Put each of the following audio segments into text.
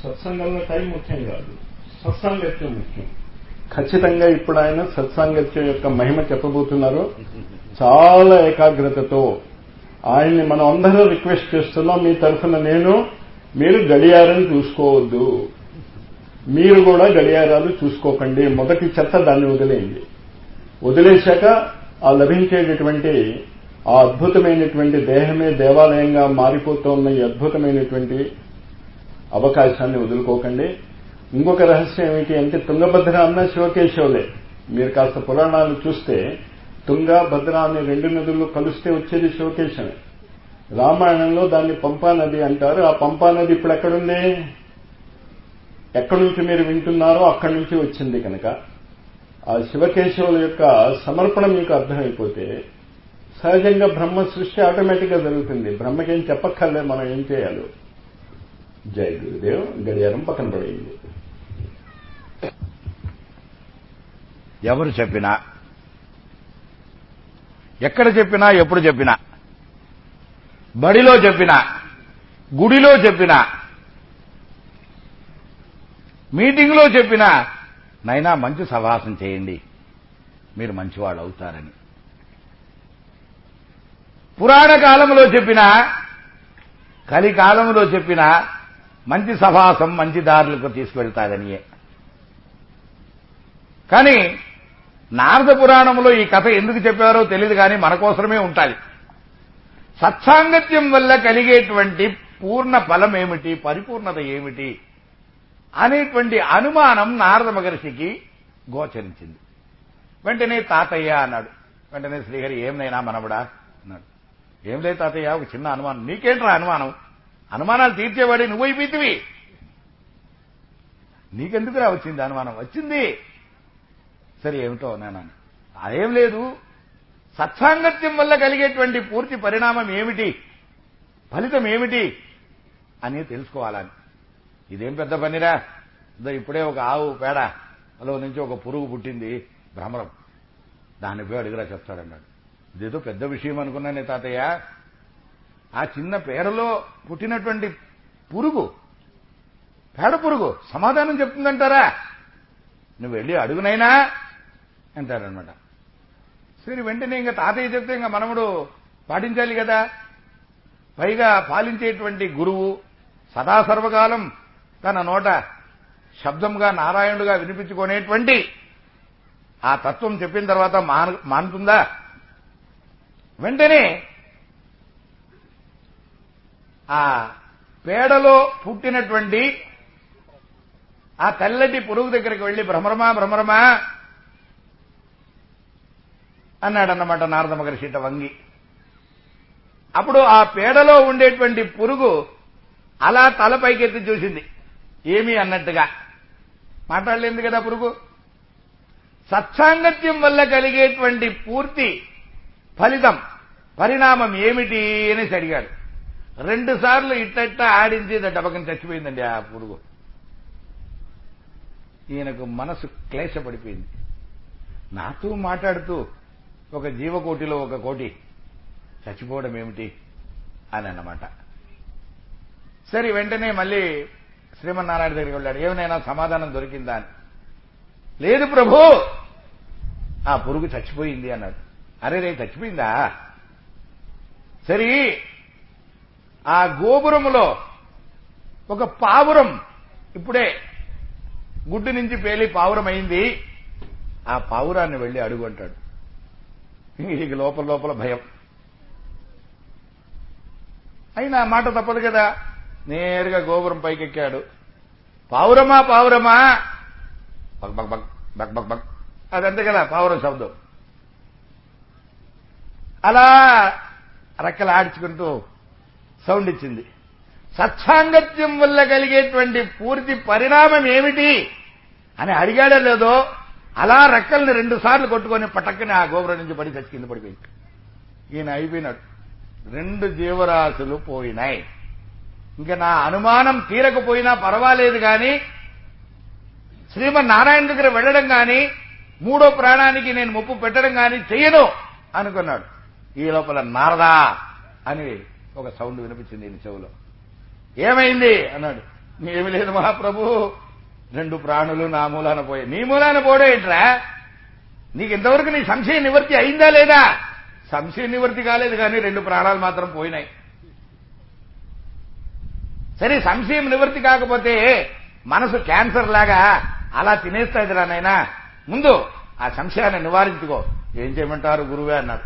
సత్సంగంలో time ముఖ్యం కాదు సత్సాంగత్యం ముఖ్యం ఖచ్చితంగా ఇప్పుడు ఆయన సత్సాంగత్యం యొక్క మహిమ చెప్పబోతున్నారు చాలా ఏకాగ్రతతో ఆయన్ని మనం అందరం రిక్వెస్ట్ చేస్తున్నాం మీ తరఫున నేను మీరు గడియారం చూసుకోవద్దు మీరు కూడా గడియారాలు చూసుకోకండి మొదటి చెత్త దాన్ని వదిలేయండి వదిలేశాక ఆ లభించేటటువంటి ఆ అద్భుతమైనటువంటి దేహమే దేవాలయంగా మారిపోతున్న ఈ అద్భుతమైనటువంటి అవకాశాన్ని వదులుకోకండి ఇంకొక రహస్యం ఏమిటి అంటే తుంగభద్ర అన్న శివకేశవులే మీరు కాస్త పురాణాలు చూస్తే తుంగ భద్ర అనే రెండు నదులు కలిస్తే వచ్చేది శివకేశమే రామాయణంలో దాన్ని పంపా నది అంటారు ఆ పంపా నది ఇప్పుడు ఎక్కడుంది ఎక్కడి నుంచి మీరు వింటున్నారో అక్కడి నుంచి వచ్చింది కనుక ఆ శివకేశవుల యొక్క సమర్పణ మీకు అర్థమైపోతే సహజంగా బ్రహ్మ సృష్టి ఆటోమేటిక్గా జరుగుతుంది బ్రహ్మకేం చెప్పక్కర్లే మనం ఏం చేయాలో జై గురుదేవ్ గడియారం పక్కన పడేయండి ఎవరు చెప్పినా ఎక్కడ చెప్పినా ఎప్పుడు చెప్పినా బడిలో చెప్పినా గుడిలో చెప్పినా మీటింగ్లో చెప్పినా నైనా మంచి సభాసం చేయండి మీరు మంచివాళ్ళు అవుతారని పురాణ కాలంలో చెప్పినా కలికాలంలో చెప్పినా మంచి సభాసం మంచి దారులకు తీసుకువెళ్తాదనియే కానీ నారద పురాణంలో ఈ కథ ఎందుకు చెప్పారో తెలియదు కానీ మన కోసమే ఉండాలి సత్సాంగత్యం వల్ల కలిగేటువంటి పూర్ణ ఫలం ఏమిటి పరిపూర్ణత ఏమిటి అనేటువంటి అనుమానం నారద మహర్షికి గోచరించింది వెంటనే తాతయ్య అన్నాడు వెంటనే శ్రీహరి ఏమైనా మనవడా అన్నాడు ఏం లేదు తాతయ్య ఒక చిన్న అనుమానం నీకేంట్రా అనుమానం అనుమానాలు తీర్చేవాడి నువ్వు అయిపోయితివి నీకెందుకురా వచ్చింది అనుమానం వచ్చింది సరే ఏమిటో నేను అదేం లేదు సత్సాంగత్యం వల్ల కలిగేటువంటి పూర్తి పరిణామం ఏమిటి ఫలితం ఏమిటి అని తెలుసుకోవాలని ఇదేం పెద్ద పనిరా ఇదో ఇప్పుడే ఒక ఆవు పేడ అలో నుంచి ఒక పురుగు పుట్టింది భ్రమరం దాని పోయి అడిగిరా చెప్తాడన్నాడు ఇదేదో పెద్ద విషయం అనుకున్నానే తాతయ్య ఆ చిన్న పేడలో పుట్టినటువంటి పురుగు పేడ పురుగు సమాధానం చెప్తుందంటారా నువ్వు వెళ్ళి అడుగునైనా అంటారనమాట సరే వెంటనే ఇంకా తాతయ్య చెప్తే ఇంకా మనముడు పాటించాలి కదా పైగా పాలించేటువంటి గురువు సదా సర్వకాలం తన నోట శబ్దంగా నారాయణుడుగా వినిపించుకునేటువంటి ఆ తత్వం చెప్పిన తర్వాత మాన మానుతుందా వెంటనే ఆ పేడలో పుట్టినటువంటి ఆ తెల్లటి పురుగు దగ్గరికి వెళ్లి భ్రమరమా భ్రమరమా అన్నాడన్నమాట నారద మహర్షిట వంగి అప్పుడు ఆ పేడలో ఉండేటువంటి పురుగు అలా తల పైకెత్తి చూసింది ఏమీ అన్నట్టుగా మాట్లాడలేదు కదా పురుగు సత్సాంగత్యం వల్ల కలిగేటువంటి పూర్తి ఫలితం పరిణామం ఏమిటి అనేసి అడిగాడు రెండు సార్లు ఇట్టట్ట ఆడించి డబకం చచ్చిపోయిందండి ఆ పురుగు ఈయనకు మనసు క్లేశపడిపోయింది నాతో మాట్లాడుతూ ఒక జీవకోటిలో ఒక కోటి చచ్చిపోవడం ఏమిటి అని అన్నమాట సరే వెంటనే మళ్ళీ శ్రీమన్నారాయణ దగ్గరికి వెళ్ళాడు ఏమైనా సమాధానం దొరికిందా అని లేదు ప్రభు ఆ పురుగు చచ్చిపోయింది అన్నాడు అరే రే చచ్చిపోయిందా సరే ఆ గోపురములో ఒక పావురం ఇప్పుడే గుడ్డు నుంచి పేలి పావురం అయింది ఆ పావురాన్ని వెళ్ళి అడుగు అంటాడు ఇక లోపల లోపల భయం అయినా మాట తప్పదు కదా నేరుగా గోపురం పైకెక్కాడు పావురమా పావురమా బగ్ బగ్ బగ్ బగ్ బగ్ బగ్ అదంతే కదా పావురం శబ్దం అలా రెక్కలు ఆడ్చుకుంటూ సౌండ్ ఇచ్చింది సత్సాంగత్యం వల్ల కలిగేటువంటి పూర్తి పరిణామం ఏమిటి అని అడిగాడో లేదో అలా రెక్కల్ని రెండు సార్లు కొట్టుకొని పటక్కని ఆ గోపురం నుంచి పడి చచ్చి కింద పడిపోయింది ఈయన అయిపోయినాడు రెండు జీవరాశులు పోయినాయి ఇంకా నా అనుమానం తీరకపోయినా పర్వాలేదు కానీ శ్రీమన్నారాయణ దగ్గర వెళ్ళడం కానీ మూడో ప్రాణానికి నేను ముప్పు పెట్టడం కానీ చెయ్యను అనుకున్నాడు ఈ లోపల నారదా అని ఒక సౌండ్ వినిపించింది ఈయన చెవులో ఏమైంది అన్నాడు ఏమి లేదు మహాప్రభు రెండు ప్రాణులు నా మూలాన పోయాయి నీ మూలాన పోడేంట్రా నీకు ఇంతవరకు నీ సంశయ నివృత్తి అయిందా లేదా సంశయ నివృత్తి కాలేదు కానీ రెండు ప్రాణాలు మాత్రం పోయినాయి సరే సంశయం నివృత్తి కాకపోతే మనసు క్యాన్సర్ లాగా అలా తినేస్తాదిరా నాయనా ముందు ఆ సంశయాన్ని నివారించుకో ఏం చేయమంటారు గురువే అన్నారు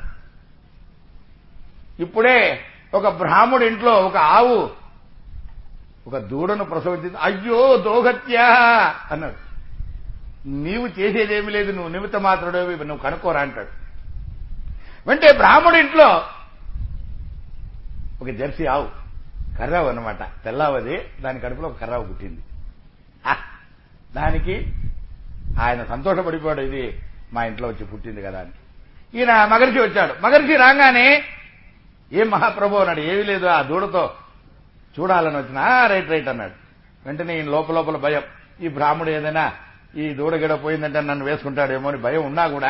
ఇప్పుడే ఒక బ్రాహ్మడు ఇంట్లో ఒక ఆవు ఒక దూడను ప్రసవించింది అయ్యో దోహత్య అన్నాడు నీవు చేసేదేమీ లేదు నువ్వు నిమిత్త మాత్రుడేవి నువ్వు కనుక్కోరా అంటాడు వెంటే బ్రాహ్మడు ఇంట్లో ఒక జెర్సీ ఆవు కర్రావు అనమాట తెల్లావది దాని కడుపులో ఒక కర్రావు పుట్టింది ఆ, దానికి ఆయన సంతోషపడిపోయాడు ఇది మా ఇంట్లో వచ్చి పుట్టింది కదా అని ఈయన మగర్షి వచ్చాడు మగర్షి రాగానే ఏం మహాప్రభు అన్నాడు ఏమీ లేదు ఆ దూడతో చూడాలని వచ్చిన "ఆ, రైట్ రైట్ అన్నాడు వెంటనే ఈయన లోపల లోపల భయం ఈ బ్రాహ్మడు ఏదైనా ఈ దూడ గిడ పోయిందంటే నన్ను వేసుకుంటాడేమో అని భయం ఉన్నా కూడా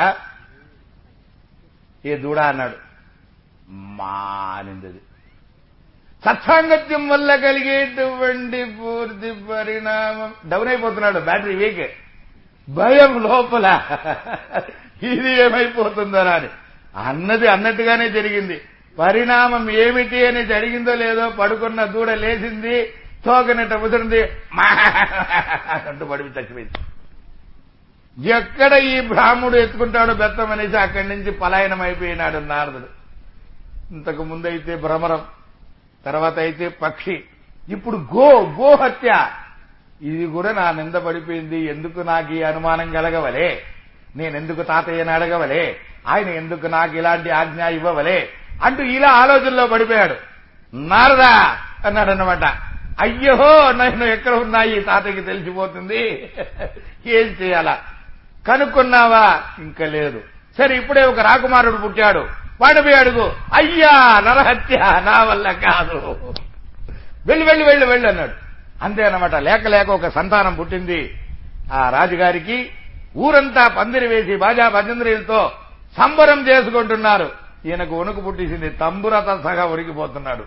ఏ దూడ అన్నాడు మా అనింది అది. సత్సాంగత్యం వల్ల కలిగేటువంటి పూర్తి పరిణామం డౌన్ అయిపోతున్నాడు బ్యాటరీ వీక్ భయం లోపల ఇది ఏమైపోతుందరా అని అన్నది అన్నట్టుగానే జరిగింది పరిణామం ఏమిటి అని జరిగిందో లేదో పడుకున్న దూడ లేచింది తోకనట్ట ముదిరింది మా అంటూ పడిపి చచ్చిపోయింది ఎక్కడ ఈ బ్రాహ్మడు ఎత్తుకుంటాడో బెత్తం అనేసి అక్కడి నుంచి పలాయనం అయిపోయినాడు నారదుడు ఇంతకు ముందైతే భ్రమరం తర్వాత అయితే పక్షి ఇప్పుడు గో గోహత్య ఇది కూడా నా నింద పడిపోయింది ఎందుకు నాకు ఈ అనుమానం కలగవలే నేనెందుకు తాతయ్యని అడగవలే ఆయన ఎందుకు నాకు ఇలాంటి ఆజ్ఞ ఇవ్వవలే అంటూ ఇలా ఆలోచనలో పడిపోయాడు నారదా అన్నాడు అన్నమాట అయ్యో నేను ఎక్కడ ఉన్నాయి తాతయ్యకి తెలిసిపోతుంది ఏం చేయాలా కనుక్కున్నావా ఇంకా లేదు సరే ఇప్పుడే ఒక రాకుమారుడు పుట్టాడు వాడు పోయి అడుగు అయ్యా నరహత్య నా వల్ల కాదు వెళ్ళి వెళ్ళి వెళ్ళి వెళ్ళి అన్నాడు అంతే అన్నమాట లేక లేక ఒక సంతానం పుట్టింది ఆ రాజుగారికి ఊరంతా పందిరి వేసి బాజా భజంద్రీలతో సంబరం చేసుకుంటున్నారు ఈయనకు వణుకు పుట్టించింది తంబురత సగా ఉడికిపోతున్నాడు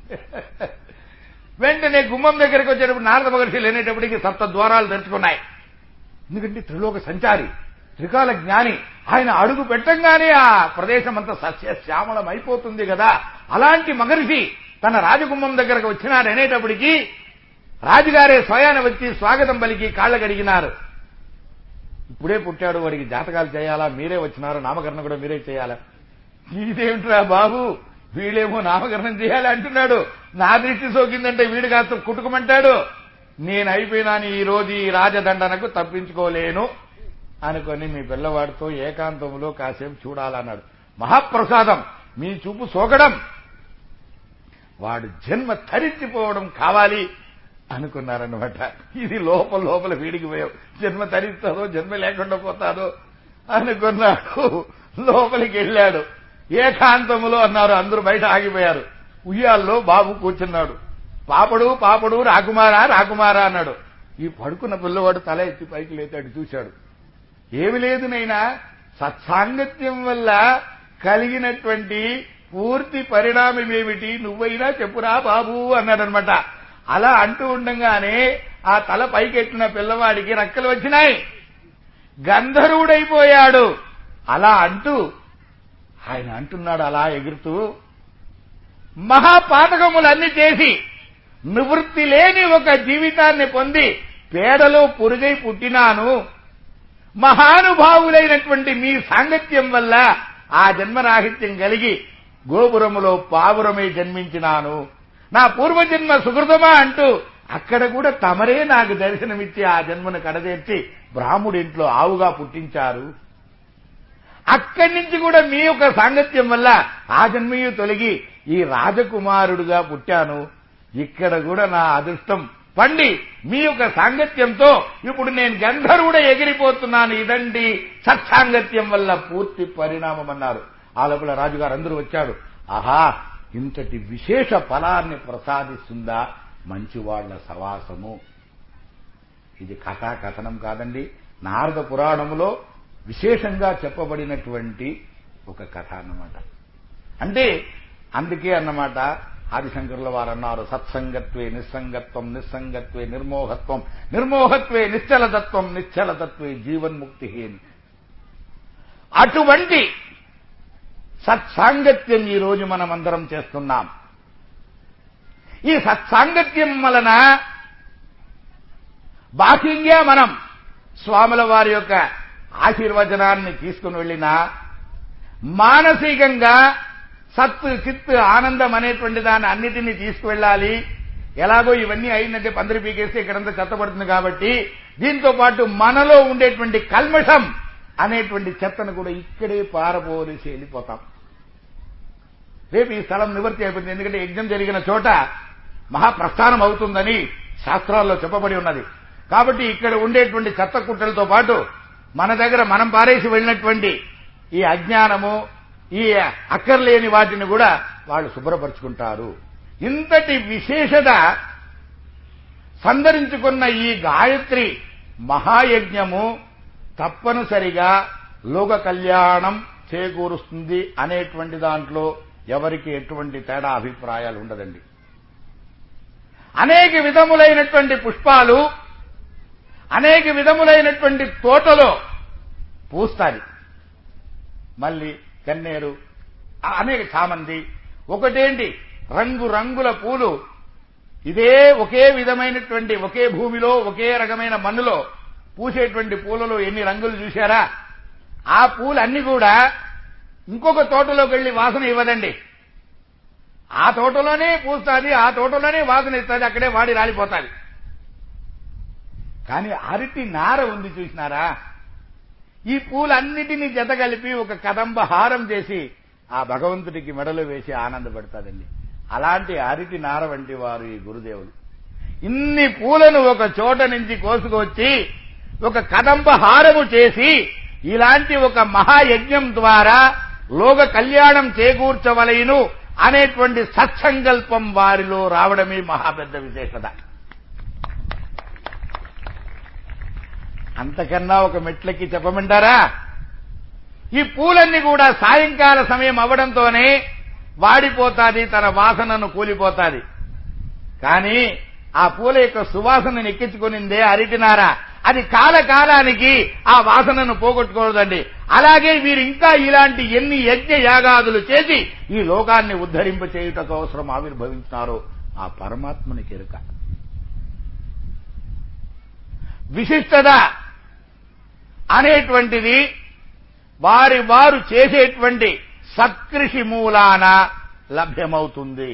వెంటనే గుమ్మం దగ్గరికి వచ్చేటప్పుడు నారద మహర్షి లేనేటప్పటికి సప్త ద్వారాలు తెరుచుకున్నాయి ఎందుకంటే త్రిలోక సంచారి త్రికాల జ్ఞాని ఆయన అడుగు పెట్టంగానే ఆ ప్రదేశం అంతా సస్య శ్యామలం అయిపోతుంది కదా అలాంటి మహర్షి తన రాజగుమ్మం దగ్గరకు వచ్చినాడు అనేటప్పటికీ రాజుగారే స్వయాన వచ్చి స్వాగతం పలికి కాళ్ళ కడిగినారు ఇప్పుడే పుట్టాడు వాడికి జాతకాలు చేయాలా మీరే వచ్చినారు నామకరణం కూడా మీరే చేయాలా ఇదేమిట్రా బాబు వీడేమో నామకరణం చేయాలి అంటున్నాడు నా దృష్టి సోకిందంటే వీడు కాస్త కుట్టుకోమంటాడు నేను అయిపోయినాను ఈ రోజు ఈ రాజదండనకు తప్పించుకోలేను అనుకొని మీ పిల్లవాడితో ఏకాంతంలో కాసేపు చూడాలన్నాడు మహాప్రసాదం మీ చూపు సోకడం వాడు జన్మ తరించిపోవడం కావాలి అనుకున్నారన్నమాట ఇది లోపల లోపల వీడికి పోయావు జన్మ తరిస్తుందో జన్మ లేకుండా పోతాదో అనుకున్నాడు లోపలికి వెళ్ళాడు ఏకాంతములో అన్నారు అందరూ బయట ఆగిపోయారు ఉయ్యాల్లో బాబు కూర్చున్నాడు పాపడు పాపడు రాకుమారా రాకుమారా అన్నాడు ఈ పడుకున్న పిల్లవాడు తల ఎత్తి పైకి లేచాడు చూశాడు ఏమి లేదు నైనా సత్సాంగత్యం వల్ల కలిగినటువంటి పూర్తి పరిణామం ఏమిటి నువ్వైనా చెప్పురా బాబు అన్నాడనమాట అలా అంటూ ఉండంగానే ఆ తల పైకెట్టిన పిల్లవాడికి రక్కలు వచ్చినాయి గంధర్వుడైపోయాడు అలా అంటూ ఆయన అంటున్నాడు అలా ఎగురుతూ మహాపాతకములన్నీ చేసి నివృత్తి లేని ఒక జీవితాన్ని పొంది పేడలో పురుగై పుట్టినాను మహానుభావులైనటువంటి మీ సాంగత్యం వల్ల ఆ జన్మరాహిత్యం కలిగి గోపురములో పావురమై జన్మించినాను నా పూర్వజన్మ సుకృతమా అంటూ అక్కడ కూడా తమరే నాకు దర్శనమిచ్చి ఆ జన్మను కడదేర్చి బ్రాహ్ముడింట్లో ఆవుగా పుట్టించారు అక్కడి నుంచి కూడా మీ యొక్క సాంగత్యం వల్ల ఆ జన్మయు తొలగి ఈ రాజకుమారుడుగా పుట్టాను ఇక్కడ కూడా నా అదృష్టం పండి మీ యొక్క సాంగత్యంతో ఇప్పుడు నేను గంధర్వుడ ఎగిరిపోతున్నాను ఇదండి సత్సాంగత్యం వల్ల పూర్తి పరిణామం అన్నారు ఆ లోపల రాజుగారు అందరూ వచ్చాడు ఆహా ఇంతటి విశేష ఫలాన్ని ప్రసాదిస్తుందా మంచివాళ్ల సవాసము ఇది కథా కథనం కాదండి నారద పురాణములో విశేషంగా చెప్పబడినటువంటి ఒక కథ అన్నమాట అంటే అందుకే అన్నమాట ఆదిశంకరుల వారు అన్నారు సత్సంగత్వే నిస్సంగత్వం నిస్సంగత్వే నిర్మోహత్వం నిర్మోహత్వే నిశ్చలతత్వం నిశ్చలతత్వే జీవన్ముక్తి అటువంటి సత్సాంగత్యం ఈ రోజు మనం అందరం చేస్తున్నాం ఈ సత్సాంగత్యం వలన బాహ్యంగా మనం స్వాముల వారి యొక్క ఆశీర్వచనాన్ని తీసుకుని వెళ్ళినా మానసికంగా సత్తు చిత్తు ఆనందం అనేటువంటి దాన్ని అన్నిటినీ తీసుకువెళ్ళాలి ఎలాగో ఇవన్నీ అయిందంటే పందిరి పీకేస్తే ఇక్కడంతా చెత్తపడుతుంది కాబట్టి దీంతో పాటు మనలో ఉండేటువంటి కల్మషం అనేటువంటి చెత్తను కూడా ఇక్కడే పారబోరేసి వెళ్ళిపోతాం రేపు ఈ స్థలం నివర్తి అయిపోతుంది ఎందుకంటే యజ్ఞం జరిగిన చోట మహాప్రస్థానం అవుతుందని శాస్త్రాల్లో చెప్పబడి ఉన్నది కాబట్టి ఇక్కడ ఉండేటువంటి చెత్త కుట్టలతో పాటు మన దగ్గర మనం పారేసి వెళ్ళినటువంటి ఈ అజ్ఞానము ఈ అక్కర్లేని వాటిని కూడా వాళ్ళు శుభ్రపరుచుకుంటారు ఇంతటి విశేషత సందరించుకున్న ఈ గాయత్రి మహాయజ్ఞము తప్పనిసరిగా లోక కళ్యాణం చేకూరుస్తుంది అనేటువంటి దాంట్లో ఎవరికి ఎటువంటి తేడా అభిప్రాయాలు ఉండదండి అనేక విధములైనటువంటి పుష్పాలు అనేక విధములైనటువంటి తోటలో పూస్తాది మళ్ళీ కన్నేరు అనేక చామంతి ఒకటేంటి రంగు రంగుల పూలు ఇదే ఒకే విధమైనటువంటి ఒకే భూమిలో ఒకే రకమైన మన్నులో పూసేటువంటి పూలలో ఎన్ని రంగులు చూశారా ఆ పూలన్నీ కూడా ఇంకొక తోటలోకి వెళ్లి వాసన ఇవ్వదండి ఆ తోటలోనే పూస్తుంది ఆ తోటలోనే వాసన ఇస్తుంది అక్కడే వాడి రాలిపోతాది కానీ అరటి నార ఉంది చూసినారా ఈ పూలన్నిటినీ జత కలిపి ఒక కదంబ హారం చేసి ఆ భగవంతుడికి మెడలో వేసి ఆనందపడతాదండి అలాంటి అరటి నార వంటి వారు ఈ గురుదేవులు ఇన్ని పూలను ఒక చోట నుంచి కోసుకొచ్చి ఒక కదంబ హారము చేసి ఇలాంటి ఒక మహాయజ్ఞం ద్వారా లోక కళ్యాణం చేకూర్చవలయను అనేటువంటి సత్సంకల్పం వారిలో రావడమే మహా పెద్ద విశేషత అంతకన్నా ఒక మెట్లకి చెప్పమంటారా ఈ పూలన్నీ కూడా సాయంకాల సమయం అవడంతోనే వాడిపోతాది తన వాసనను కూలిపోతాది కానీ ఆ పూల యొక్క సువాసనను ఎక్కించుకునిందే అరిటినార అది కాలకాలానికి ఆ వాసనను పోగొట్టుకోదండి అలాగే వీరు ఇంకా ఇలాంటి ఎన్ని యజ్ఞ యాగాదులు చేసి ఈ లోకాన్ని ఉద్ధరింప చేయుటకు అవసరం ఆవిర్భవించినారో ఆ పరమాత్మనికి ఎరుక విశిష్టత అనేటువంటిది వారి వారు చేసేటువంటి సత్కృషి మూలాన లభ్యమవుతుంది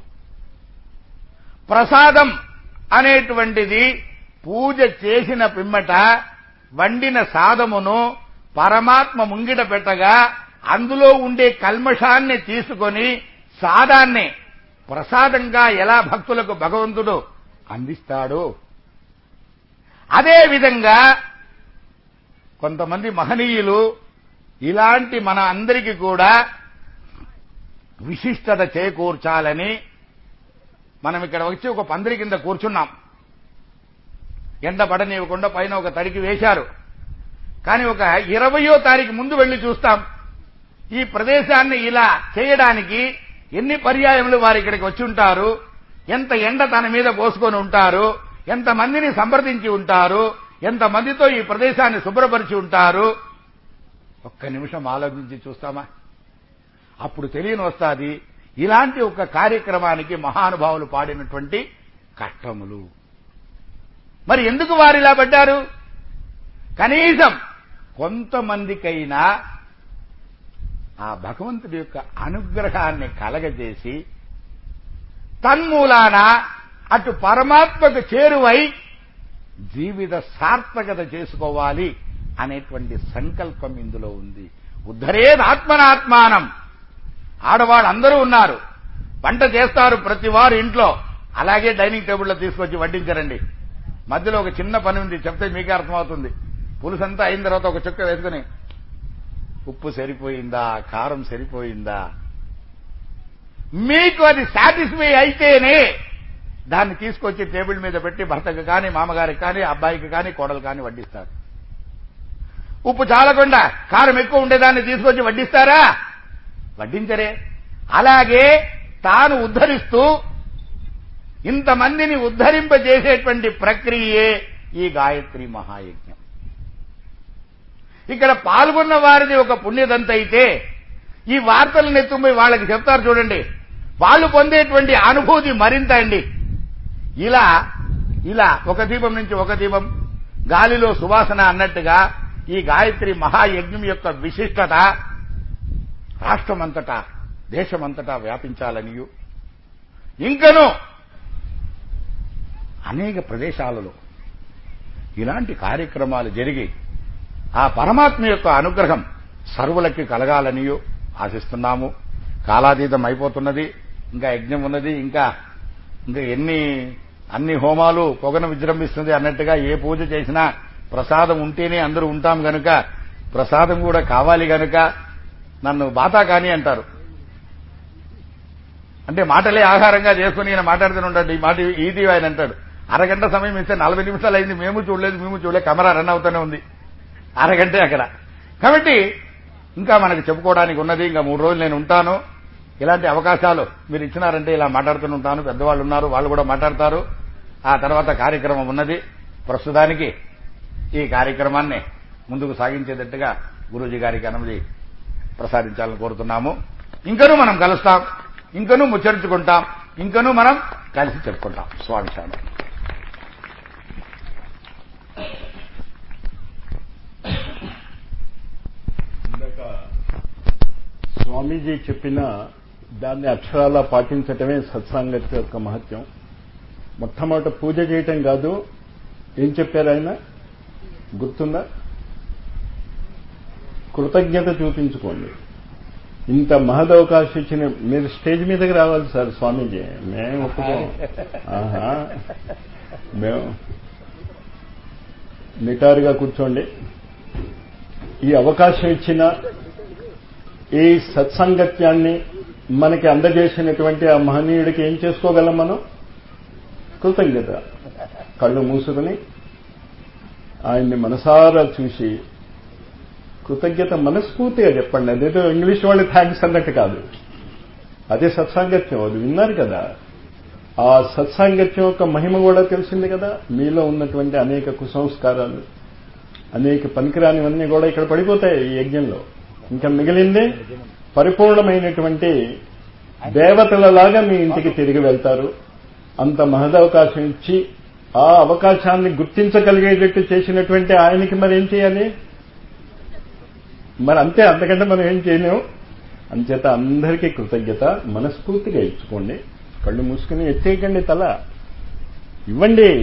ప్రసాదం అనేటువంటిది పూజ చేసిన పిమ్మట వండిన సాదమును పరమాత్మ ముంగిట పెట్టగా అందులో ఉండే కల్మషాన్ని తీసుకొని సాదాన్ని ప్రసాదంగా ఎలా భక్తులకు భగవంతుడు అందిస్తాడో అదే విధంగా కొంతమంది మహనీయులు ఇలాంటి మన అందరికీ కూడా విశిష్టత చేకూర్చాలని మనం ఇక్కడ వచ్చి ఒక పందిరి కింద కూర్చున్నాం ఎండ పడనివ్వకుండా పైన ఒక తడికి వేశారు కానీ ఒక ఇరవయో తారీఖు ముందు వెళ్లి చూస్తాం ఈ ప్రదేశాన్ని ఇలా చేయడానికి ఎన్ని పర్యాయములు వారు ఇక్కడికి వచ్చి ఉంటారు ఎంత ఎండ తన మీద పోసుకొని ఉంటారు ఎంతమందిని సంప్రదించి ఉంటారు ఎంతమందితో ఈ ప్రదేశాన్ని శుభ్రపరిచి ఉంటారు ఒక్క నిమిషం ఆలోచించి చూస్తామా అప్పుడు తెలియని వస్తాది ఇలాంటి ఒక కార్యక్రమానికి మహానుభావులు పాడినటువంటి కష్టములు మరి ఎందుకు వారు ఇలా పడ్డారు కనీసం కొంతమందికైనా ఆ భగవంతుడి యొక్క అనుగ్రహాన్ని కలగజేసి తన్మూలాన అటు పరమాత్మకు చేరువై జీవిత సార్థకత చేసుకోవాలి అనేటువంటి సంకల్పం ఇందులో ఉంది ఉద్ధరేది ఆత్మనాత్మానం ఆడవాళ్ళు అందరూ ఉన్నారు వంట చేస్తారు ప్రతి వారు ఇంట్లో అలాగే డైనింగ్ టేబుల్లో తీసుకొచ్చి వడ్డించరండి మధ్యలో ఒక చిన్న పని ఉంది చెప్తే మీకే అర్థమవుతుంది పులుసంతా అయిన తర్వాత ఒక చుక్క వేసుకుని ఉప్పు సరిపోయిందా కారం సరిపోయిందా మీకు అది సాటిస్ఫై అయితేనే దాన్ని తీసుకొచ్చి టేబుల్ మీద పెట్టి భర్తకు కానీ మామగారికి కానీ అబ్బాయికి కానీ కోడలు కానీ వడ్డిస్తారు ఉప్పు చాలకుండా కారం ఎక్కువ ఉండేదాన్ని తీసుకొచ్చి వడ్డిస్తారా వడ్డించరే అలాగే తాను ఉద్ధరిస్తూ ఇంతమందిని ఉద్ధరింపజేసేటువంటి ప్రక్రియే ఈ గాయత్రి మహాయజ్ఞం ఇక్కడ పాల్గొన్న వారిది ఒక పుణ్యదంత అయితే ఈ వార్తలను ఎత్తుకుపోయి వాళ్ళకి చెప్తారు చూడండి వాళ్ళు పొందేటువంటి అనుభూతి మరింత అండి ఇలా ఇలా ఒక దీపం నుంచి ఒక దీపం గాలిలో సువాసన అన్నట్టుగా ఈ గాయత్రి మహాయజ్ఞం యొక్క విశిష్టత రాష్ట్రమంతటా దేశమంతటా వ్యాపించాలనియు ఇంకనూ అనేక ప్రదేశాలలో ఇలాంటి కార్యక్రమాలు జరిగి ఆ పరమాత్మ యొక్క అనుగ్రహం సర్వులకి కలగాలనియో ఆశిస్తున్నాము కాలాతీతం అయిపోతున్నది ఇంకా యజ్ఞం ఉన్నది ఇంకా ఇంకా ఎన్ని అన్ని హోమాలు పొగను విజృంభిస్తుంది అన్నట్టుగా ఏ పూజ చేసినా ప్రసాదం ఉంటేనే అందరూ ఉంటాం గనుక ప్రసాదం కూడా కావాలి గనుక నన్ను బాతా కాని అంటారు అంటే మాటలే ఆహారంగా చేసుకుని ఈయన మాట్లాడుతూనే ఈ మాట ఈది ఆయన అంటాడు అరగంట సమయం ఇస్తే నలభై నిమిషాలు అయింది మేము చూడలేదు మేము చూడలేదు కెమెరా రన్ అవుతూనే ఉంది అరగంటే అక్కడ కాబట్టి ఇంకా మనకు చెప్పుకోవడానికి ఉన్నది ఇంకా మూడు రోజులు నేను ఉంటాను ఇలాంటి అవకాశాలు మీరు ఇచ్చినారంటే ఇలా మాట్లాడుతూ ఉంటాను పెద్దవాళ్ళు ఉన్నారు వాళ్ళు కూడా మాట్లాడతారు ఆ తర్వాత కార్యక్రమం ఉన్నది ప్రస్తుతానికి ఈ కార్యక్రమాన్ని ముందుకు సాగించేటట్టుగా గురూజీ గారికి అనుమతి ప్రసాదించాలని కోరుతున్నాము ఇంకనూ మనం కలుస్తాం ఇంకనూ ముచ్చరించుకుంటాం ఇంకనూ మనం కలిసి చెప్పుకుంటాం స్వామి శానం ఇందాక స్వామీజీ చెప్పిన దాన్ని అక్షరాలా పాటించటమే సత్సాంగత్య యొక్క మహత్యం మొట్టమొదట పూజ చేయటం కాదు ఏం చెప్పారు ఆయన గుర్తుందా కృతజ్ఞత చూపించుకోండి ఇంత మహదవకాశం ఇచ్చిన మీరు స్టేజ్ మీదకి రావాలి సార్ స్వామీజీ మేము ఒప్పుకోం ఆహా మేము నిటారుగా కూర్చోండి ఈ అవకాశం ఇచ్చిన ఈ సత్సంగత్యాన్ని మనకి అందజేసినటువంటి ఆ మహనీయుడికి ఏం చేసుకోగలం మనం కృతజ్ఞత కళ్ళు మూసుకుని ఆయన్ని మనసారా చూసి కృతజ్ఞత మనస్ఫూర్తిగా చెప్పండి అదేదో ఇంగ్లీష్ వాళ్ళు థ్యాంక్స్ అన్నట్టు కాదు అదే సత్సాంగత్యం అది విన్నారు కదా ఆ సత్సాంగత్యం యొక్క మహిమ కూడా తెలిసింది కదా మీలో ఉన్నటువంటి అనేక కుసంస్కారాలు అనేక పనికిరానివన్నీ కూడా ఇక్కడ పడిపోతాయి ఈ యజ్ఞంలో ఇంకా మిగిలింది పరిపూర్ణమైనటువంటి దేవతలలాగా మీ ఇంటికి తిరిగి వెళ్తారు అంత మహదవకాశం ఇచ్చి ఆ అవకాశాన్ని గుర్తించగలిగేటట్టు చేసినటువంటి ఆయనకి మరి ఏం చేయాలి మరి అంతే అంతకంటే మనం ఏం చేయలేము అంచేత అందరికీ కృతజ్ఞత మనస్ఫూర్తిగా ఇచ్చుకోండి కళ్ళు మూసుకుని ఎత్తేయకండి తల ఇవ్వండి